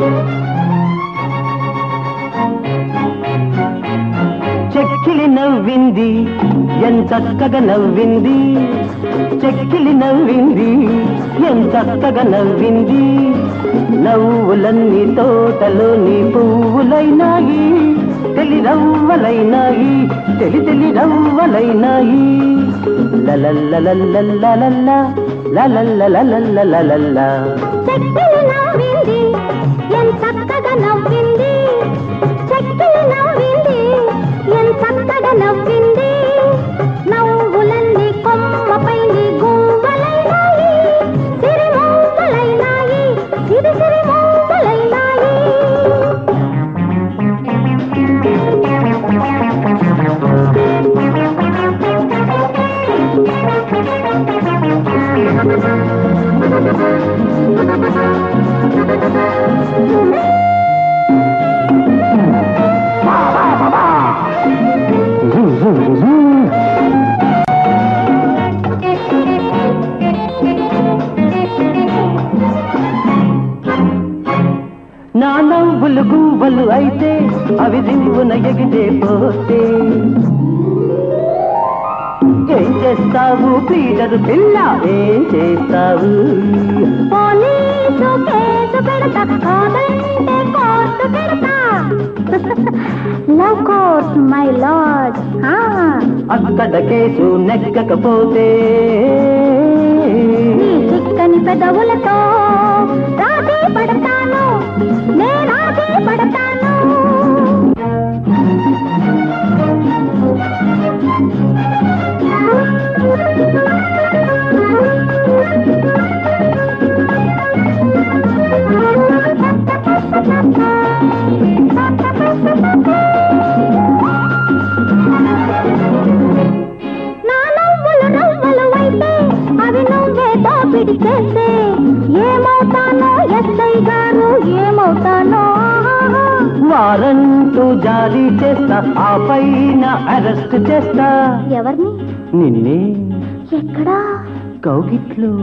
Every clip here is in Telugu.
చెక్కిలి నవ్వింది ఎంచక్కగా నవ్వింది చెక్కిలి నవ్వింది ఎంచక్కగా నవ్వింది నవ్వులన్నీ తోటలోని పువ్వులైనాయి తెలి రవ్వలైనాయి తెలి తెలి రవ్వలైనాయి లలల్లలల్లల్లలల్ల లలల్లలల్లలల్ల చెక్కిలి నవ్వింది ఎంచక్కగా నవ్వింది చెక్కిలి నవ్వింది ఎంచక్కగా నవ్వింది నవ్వులన్నీ కొమ్మపైని గువ్వలైనాయి సిరిమూవలైనాయి సిరి సిరిమూవలైనాయి నా నవ్వులు గువ్వలు అయితే అవి దింపున ఎగితే పోతే ఏం చేస్తావు పీటరు పిల్ల ఏం చేస్తావు పోలీసు కేసు పెడతా కాదంటే కోర్టు పెడతా లవ్ కోర్ట్ మై లార్డ్ అక్కడ కేసు నెక్కకపోతే నీ చిక్కని పెదవులతో రాజీ పడతాను నే రాజీ పడతాను నా నవ్వులు నవ్వులు అయితే అవి నువ్వే దోపిడి చేస్తే ఏమవుతానో ఎస్ఐ గారు ఏమవుతానో ఆహాహా. వారంటూ జారీ చేస్తా ఆ పైన అరెస్ట్ చేస్తా ఎవరిని నిన్నే ఎక్కడా కౌగిట్లు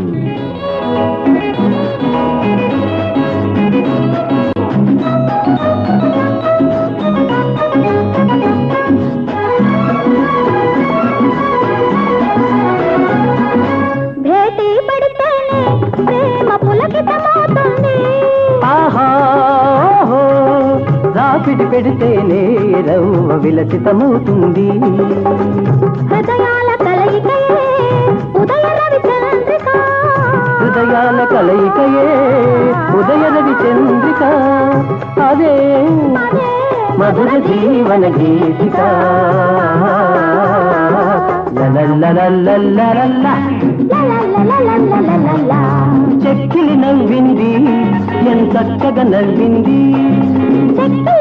భేటీ పడితేనే ప్రేమ పులకితమవుతుంది ఆహా ఓహో, రాపిడి పెడితేనే రవ్వ విలసితమవుతుంది హృదయాల కలయికయే ఉదయ రవి చంద్రిక హృదయాల కలయికయే ఉదయ రవి చంద్రిక అదే అదే మధుర జీవన గీతిక లలల్లలల్లలల్ల. లలలలలలలలలా. చెక్కిలి నవ్వింది ఎంతక్కగా నవ్వింది చెక్కి